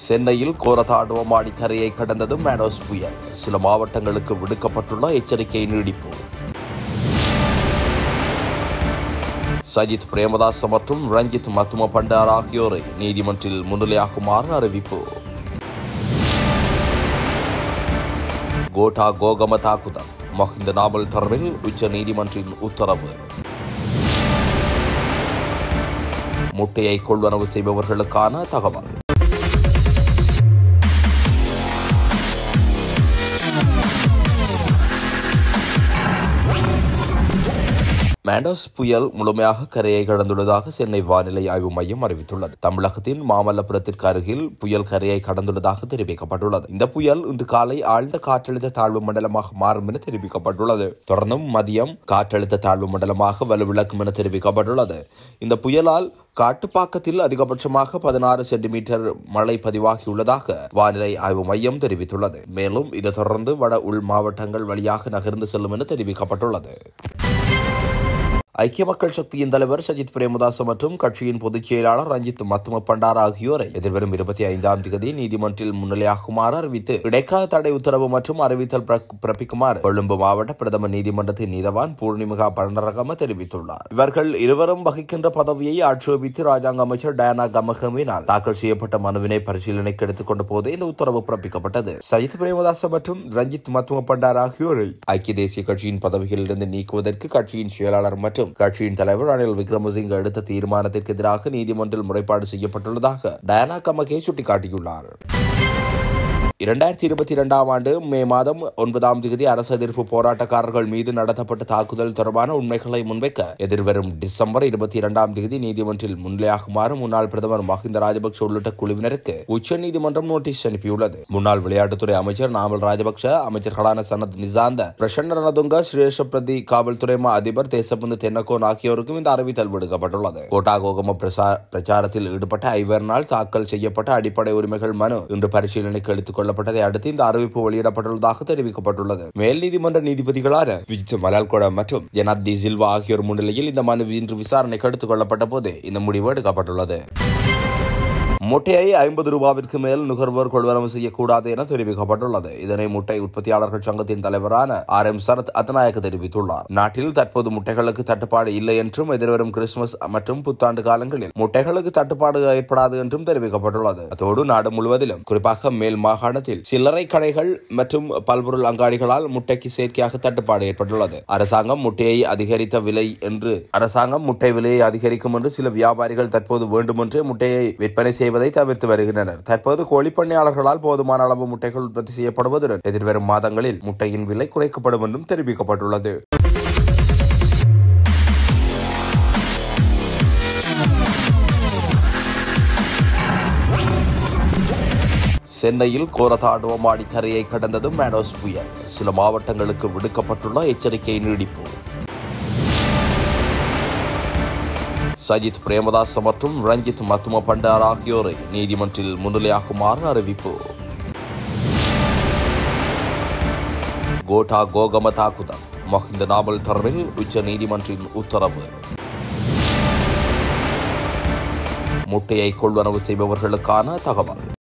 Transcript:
சென்னையில் கோரதாண்டவமாடி கரையை கடந்தது மேனோஸ் புயல் சில மாவட்டங்களுக்கு விடுக்கப்பட்டுள்ள எச்சரிக்கை நீடிப்பு சஜித் பிரேமதாஸ் மற்றும் ரஞ்சித் மத்தும பண்டார் ஆகியோரை நீதிமன்றில் முன்னிலையாகுமாறு அறிவிப்பு கோட்டா கோகம தாக்குதல் மஹிந்த நாமல் தொடர்பில் உச்ச நீதிமன்றின் உத்தரவு முட்டையை கொள்வனவு செய்பவர்களுக்கான தகவல் மேண்டோஸ் புயல் முழுமையாக கரையை கடந்துள்ளதாக சென்னை வானிலை ஆய்வு மையம் அறிவித்துள்ளது தமிழகத்தின் மாமல்லபுரத்திற்கு அருகில் புயல் கரையை கடந்துள்ளதாக தெரிவிக்கப்பட்டுள்ளது இந்த புயல் இன்று காலை ஆழ்ந்த காற்றழுத்த தாழ்வு மண்டலமாக மாறும் என தெரிவிக்கப்பட்டுள்ளது தொடர்ந்தும் மதியம் காற்றழுத்த தாழ்வு மண்டலமாக வலுவிழக்கும் என தெரிவிக்கப்பட்டுள்ளது இந்த புயலால் காட்டுப்பாக்கத்தில் அதிகபட்சமாக பதினாறு சென்டிமீட்டர் மழை பதிவாகியுள்ளதாக வானிலை ஆய்வு மையம் தெரிவித்துள்ளது மேலும் இது தொடர்ந்து வட உள் மாவட்டங்கள் வழியாக நகர்ந்து செல்லும் என தெரிவிக்கப்பட்டுள்ளது ஐக்கிய மக்கள் சக்தியின் தலைவர் சஜித் பிரேமதாஸ் மற்றும் கட்சியின் பொதுச் செயலாளர் ரஞ்சித் மத்தும பண்டார் ஆகியோரை எதிர்வரும் இருபத்தி ஐந்தாம் தேதி நீதிமன்றில் முன்னிலையாகுமாறு அறிவித்து இடைக்கால தடை உத்தரவு மற்றும் அறிவித்தல் பிறக்- பிறப்பிக்குமாறு கொழும்பு மாவட்ட பிரதம நீதிமன்றத்தின் நீதவான் பூர்ணிமுகா பண்டரகம தெரிவித்துள்ளார் இவர்கள் இருவரும் வகிக்கின்ற பதவியை ஆட்சேபித்து ராஜாங்க அமைச்சர் டயானா கமகமினால் தாக்கல் செய்யப்பட்ட மனுவினை பரிசீலனைக்கு எடுத்துக் கொண்ட போதே இந்த உத்தரவு பிறப்பிக்கப்பட்டது சஜித் பிரேமதாஸ் மற்றும் ரஞ்சித் மத்தும பண்டார் ஆகியோரை ஐக்கிய தேசிய கட்சியின் பதவிகளிலிருந்து நீக்குவதற்கு கட்சியின் செயலாளர் மற்றும் கட்சியின் தலைவர் ரணில் விக்ரமசிங்க எடுத்த தீர்மானத்திற்கு எதிராக நீதிமன்றில் முறைப்பாடு செய்யப்பட்டுள்ளதாக டயானா கமகே சுட்டிக்காட்டியுள்ளார் இரண்டாயிரத்தி இருபத்தி இரண்டாம் ஆண்டு மே மாதம் ஒன்பதாம் தேதி அரசு எதிர்ப்பு போராட்டக்காரர்கள் மீது நடத்தப்பட்ட தாக்குதல் தொடர்பான உண்மைகளை முன்வைக்க எதிர்வரும் டிசம்பர் இருபத்தி இரண்டாம் தேதி நீதிமன்றில் முன்னிலையாகுமாறு முன்னாள் பிரதமர் மஹிந்த ராஜபக்ஷ உள்ளிட்ட குழுவினருக்கு உச்சநீதிமன்றம் நோட்டீஸ் அனுப்பியுள்ளது முன்னாள் விளையாட்டுத்துறை அமைச்சர் நாமல் ராஜபக்ஷ அமைச்சர்களான சனத் நிசாந்த பிரசன்ன ரணதுங்க ஸ்ரேஷ பிரதி காவல்துறை மா அதிபர் தேசபந்து தென்னகோன் ஆகியோருக்கும் இந்த அறிவித்தல் விடுக்கப்பட்டுள்ளது கோட்டா கோகம பிரசா- பிரச்சாரத்தில் ஈடுபட்ட ஐவரினால் தாக்கல் செய்யப்பட்ட அடிப்படை உரிமைகள் மனு இன்று பரிசீலனைக்கு எடுத்துக் கொள்ளப்பட்டதை அடுத்து இந்த அறிவிப்பு வெளியிடப்பட்டுள்ளதாக தெரிவிக்கப்பட்டுள்ளது மேல் நீதிமன்ற நீதிபதிகளான விஜித் மலால்கொட மற்றும் ஜனாத் டி சில்வா ஆகியோர் முன்னிலையில் இந்த மனு இன்று விசாரணைக்கு எடுத்துக் கொள்ளப்பட்ட போது இந்த முடிவு எடுக்கப்பட்டுள்ளது முட்டையை ஐம்பது ரூபாவிற்கு மேல் நுகர்வோர் கொள்வனவு செய்யக்கூடாது என தெரிவிக்கப்பட்டுள்ளது இதனை முட்டை உற்பத்தியாளர்கள் சங்கத்தின் தலைவரான ஆர் எம் சரத் அத்தநாயக்க தெரிவித்துள்ளார் நாட்டில் தற்போது முட்டைகளுக்கு தட்டுப்பாடு இல்லை என்றும் எதிர்வரும் கிறிஸ்துமஸ் மற்றும் புத்தாண்டு காலங்களில் முட்டைகளுக்கு தட்டுப்பாடு ஏற்படாது என்றும் தெரிவிக்கப்பட்டுள்ளது அதோடு நாடு முழுவதிலும் குறிப்பாக மேல் மாகாணத்தில் சில்லறை கடைகள் மற்றும் பல்பொருள் அங்காடிகளால் முட்டைக்கு செயற்கையாக தட்டுப்பாடு ஏற்பட்டுள்ளது அரசாங்கம் முட்டையை அதிகரித்த விலை என்று அரசாங்கம் முட்டை விலையை அதிகரிக்கும் என்று சில வியாபாரிகள் தற்போது வேண்டுமென்றே முட்டையை விற்பனை செய்வதை தவிர்த்து வருகின்றனர் தற்போது கோழிப்பண்ணையாளர்களால் போதுமான அளவு முட்டைகள் உற்பத்தி செய்யப்படுவதுடன் எதிர்வரும் மாதங்களில் முட்டையின் விலை குறைக்கப்படும் என்றும் தெரிவிக்கப்பட்டுள்ளது சென்னையில் கோரதாண்டவமாடி கரையை கடந்தது மேனோஸ் புயல் சில மாவட்டங்களுக்கு விடுக்கப்பட்டுள்ள எச்சரிக்கை நீடிப்பு சஜித் பிரேமதாஸ் மற்றும் ரஞ்சித் மத்தும பண்டார் ஆகியோரை நீதிமன்றில் முன்னிலையாகுமாறு அறிவிப்பு கோட்டா கோகம தாக்குதல் மஹிந்த நாமல் தொடர்பில் உச்ச நீதிமன்றின் உத்தரவு முட்டையை கொள்வனவு செய்பவர்களுக்கான தகவல்